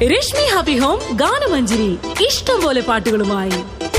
Rashmi happy home ഗാനമഞ്ജരി ഇഷ്ടം പോലെ പാട്ടുകളുമായി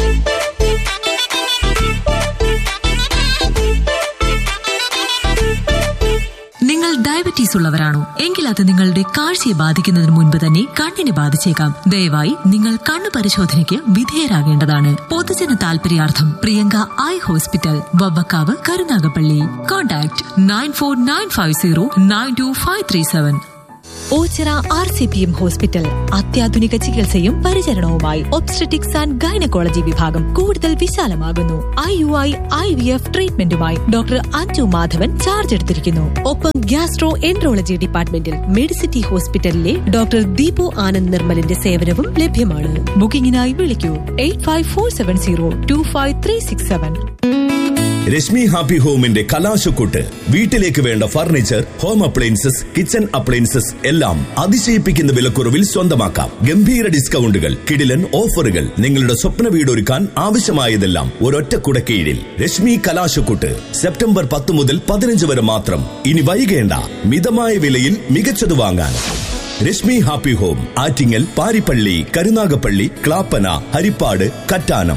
നിങ്ങൾ ഡയബറ്റീസ് ഉള്ളവരാണോ എങ്കിൽ അത് നിങ്ങളുടെ കാഴ്ചയെ ബാധിക്കുന്നതിന് മുൻപ് തന്നെ കണ്ണിനെ ബാധിച്ചേക്കാം ദയവായി നിങ്ങൾ കണ്ണു പരിശോധനയ്ക്ക് വിധേയരാകേണ്ടതാണ് പൊതുജന താൽപര്യാർത്ഥം Priyanka eye hospital Vavvakkavu Karunagappally contact nine four nine five zero nine two five three seven Ochira R C P M hospital അത്യാധുനിക ചികിത്സയും പരിചരണവുമായി ഒബ്സ്ട്രറ്റിക്സ് ആൻഡ് ഗൈനക്കോളജി വിഭാഗം കൂടുതൽ വിശാലമാകുന്നു I U I I V F ട്രീറ്റ്മെന്റുമായി ഡോക്ടർ അഞ്ജു മാധവൻ ചാർജ് എടുത്തിരിക്കുന്നു ഒപ്പം ഗ്യാസ്ട്രോ എൻട്രോളജി ഡിപ്പാർട്ട്മെന്റിൽ മെഡിസിറ്റി ഹോസ്പിറ്റലിലെ ഡോക്ടർ ദീപു ആനന്ദ് നിർമ്മലിന്റെ സേവനവും ലഭ്യമാണ് ബുക്കിംഗിനായി വിളിക്കൂ eight five four seven zero two five three six seven Reshmi happy ഹോമിന്റെ കലാശക്കൂട്ട് വീട്ടിലേക്ക് വേണ്ട furniture home appliances kitchen appliances എല്ലാം അതിശയിപ്പിക്കുന്ന വിലക്കുറവിൽ സ്വന്തമാക്കാം ഗംഭീര ഡിസ്കൗണ്ടുകൾ കിടിലൻ ഓഫറുകൾ നിങ്ങളുടെ സ്വപ്ന വീടൊരുക്കാൻ ആവശ്യമായതെല്ലാം ഒരൊറ്റ കുടക്കീഴിൽ രശ്മി കലാശക്കൂട്ട് സെപ്റ്റംബർ പത്ത് മുതൽ പതിനഞ്ച് വരെ മാത്രം ഇനി വൈകേണ്ട മിതമായ വിലയിൽ മികച്ചത് വാങ്ങാൻ Reshmi happy home Attingal Paripally Karunagappally Clappana Haripad Kattanam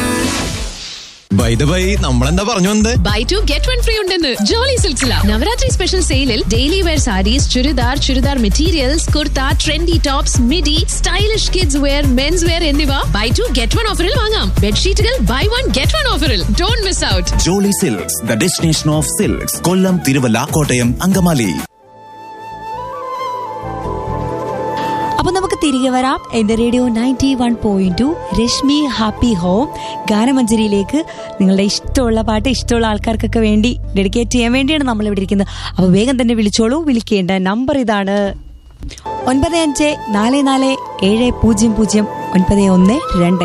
buy the buy നമ്മളെന്താ പറഞ്ഞു വന്നത് buy two get one free ഉണ്ടെന്ന് ജോളി സിൽസില നവരാത്രി സ്പെഷ്യൽ സെയിലിൽ daily wear sarees churidar churidar materials kurta trendy tops midi stylish kids wear men's wear എന്നിവ ബൈ ടു ഗെറ്റ് വൺ ഓഫറിൽ വാങ്ങാം ബെഡ്ഷീറ്റുകൾ ബൈ വൺ ഗെറ്റ് വൺ ഓഫറിൽ don't miss out Jolly silks the destination of silks Kollam Thiruvalla Kottayam Angamaly അപ്പൊ നമുക്ക് തിരികെ വരാം എന്റെ radio ninety one point two Reshmi happy home ഗാനമഞ്ജരിയിലേക്ക് നിങ്ങളുടെ ഇഷ്ടമുള്ള പാട്ട് ഇഷ്ടമുള്ള ആൾക്കാർക്കൊക്കെ വേണ്ടി ഡെഡിക്കേറ്റ് ചെയ്യാൻ വേണ്ടിയാണ് നമ്മൾ ഇവിടെ ഇരിക്കുന്നത് അപ്പൊ വേഗം തന്നെ വിളിച്ചോളൂ വിളിക്കേണ്ട നമ്പർ ഇതാണ് ഒൻപത് അഞ്ച് നാല് നാല് ഏഴ് പൂജ്യം പൂജ്യം ഒൻപത് ഒന്ന് രണ്ട്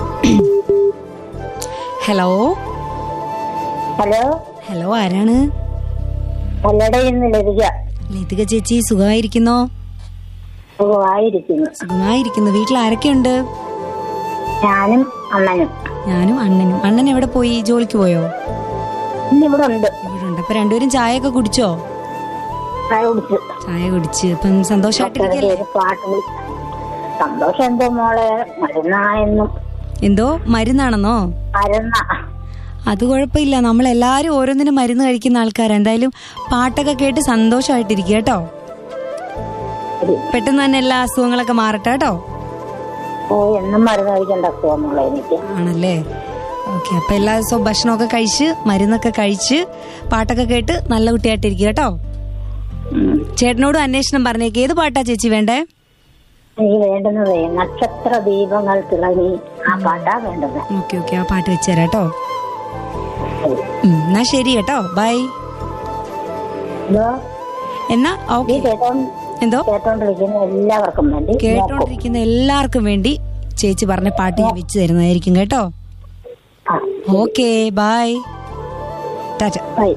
ഹലോ ഹലോ ഹലോ ആരാണ് കല്ലടയിൽ നിന്ന് ലഭിക്ക ലതിക ചേച്ചി സുഖമായിരിക്കുന്നോ സുഖമായിരിക്കുന്നു സുഖമായിരിക്കുന്നു വീട്ടിൽ ആരൊക്കെയുണ്ട് ഞാനും അണ്ണനും ഞാനും അണ്ണനും അണ്ണൻ എവിടെ പോയി ജോലിക്ക് പോയോ ഇന്നിവിടെ ഉണ്ട് ഇവിടെ ഉണ്ട് അപ്പൊ രണ്ടുപേരും ചായ ഒക്കെ കുടിച്ചോ ചായ കുടിച്ചു ചായ കുടിച്ച് ഇപ്പം സന്തോഷമായിട്ടിരിക്കല്ലേ ഒരു പാട്ട് വിളി- സന്തോഷം എന്തോ മോളെ മരുന്നായെന്നും എന്തോ മരുന്നാണെന്നോ മരുന്ന അത് കുഴപ്പമില്ല നമ്മൾ എല്ലാരും ഓരോന്നിനും മരുന്ന് കഴിക്കുന്ന ആൾക്കാരാ എന്തായാലും പാട്ടൊക്കെ കേട്ട് സന്തോഷമായിട്ടിരിക്കുക കേട്ടോ പെട്ടെന്ന് തന്നെ എല്ലാ അസുഖങ്ങളൊക്കെ മാറട്ടെ കേട്ടോ ഓ എന്നും മരുന്ന് കഴിക്കേണ്ട അസുഖം മോളെ എനിക്ക് ആണല്ലേ ഓക്കെ അപ്പൊ എല്ലാ ദിവസവും ഭക്ഷണമൊക്കെ കഴിച്ച് മരുന്നൊക്കെ കഴിച്ച് പാട്ടൊക്കെ കേട്ട് നല്ല കുട്ടിയായിട്ടിരിക്കുക കേട്ടോ ചേട്ടനോടും അന്വേഷണം പറഞ്ഞേക്ക് ഏത് പാട്ടാ ചേച്ചി വേണ്ടേ എനിക്ക് വേണ്ടുന്നതേ നക്ഷത്ര ദീപങ്ങൾ തിളങ്ങി ആ പാട്ടാ വേണ്ടത് ഓക്കെ ഓക്കെ ആ പാട്ട് വെച്ചുതരാം കേട്ടോ ഉം, എന്നാ ശരി കേട്ടോ ബൈ ഇതോ എന്നാ ഈ ഓക്കെ കേട്ടോ എന്തോ കേട്ടോണ്ടിരിക്കുന്ന എല്ലാവർക്കും വേണ്ടി നോക്കും. കേട്ടോണ്ടിരിക്കുന്ന എല്ലാവർക്കും വേണ്ടി ചേച്ചി പറഞ്ഞ പാട്ട് ഞാൻ വെച്ച് തരുന്നതായിരിക്കും കേട്ടോ ആ, ഓക്കെ ബൈ ടാറ്റ ബൈ.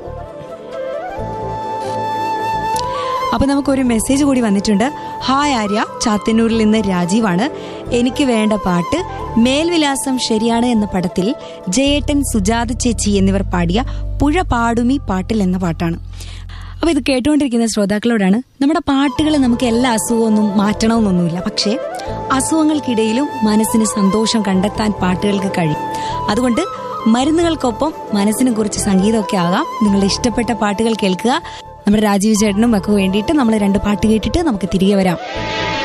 അപ്പൊ നമുക്കൊരു മെസ്സേജ് കൂടി വന്നിട്ടുണ്ട് ഹായ് ആര്യ ചാത്തന്നൂരിൽ നിന്ന് രാജീവാണ് എനിക്ക് വേണ്ട പാട്ട് മേൽവിലാസം ശരിയാണ് എന്ന പടത്തിൽ ജയേട്ടൻ സുജാത ചേച്ചി എന്നിവർ പാടിയ പുഴ പാടുമി പാട്ടിൽ എന്ന പാട്ടാണ് അപ്പൊ ഇത് കേട്ടുകൊണ്ടിരിക്കുന്ന ശ്രോതാക്കളോടാണ് നമ്മുടെ പാട്ടുകൾ നമുക്ക് എല്ലാ അസുഖമൊന്നും മാറ്റണമെന്നൊന്നുമില്ല പക്ഷേ അസുഖങ്ങൾക്കിടയിലും മനസ്സിന് സന്തോഷം കണ്ടെത്താൻ പാട്ടുകൾക്ക് കഴിയും അതുകൊണ്ട് മരുന്നുകൾക്കൊപ്പം മനസ്സിന് കുറച്ച് സംഗീതമൊക്കെ ആകാം നിങ്ങളുടെ ഇഷ്ടപ്പെട്ട പാട്ടുകൾ കേൾക്കുക നമ്മുടെ രാജീവ് ചേട്ടനും ഒക്കെ വേണ്ടിയിട്ട് നമ്മൾ രണ്ട് പാട്ട് കേട്ടിട്ട് നമുക്ക് തിരികെ വരാം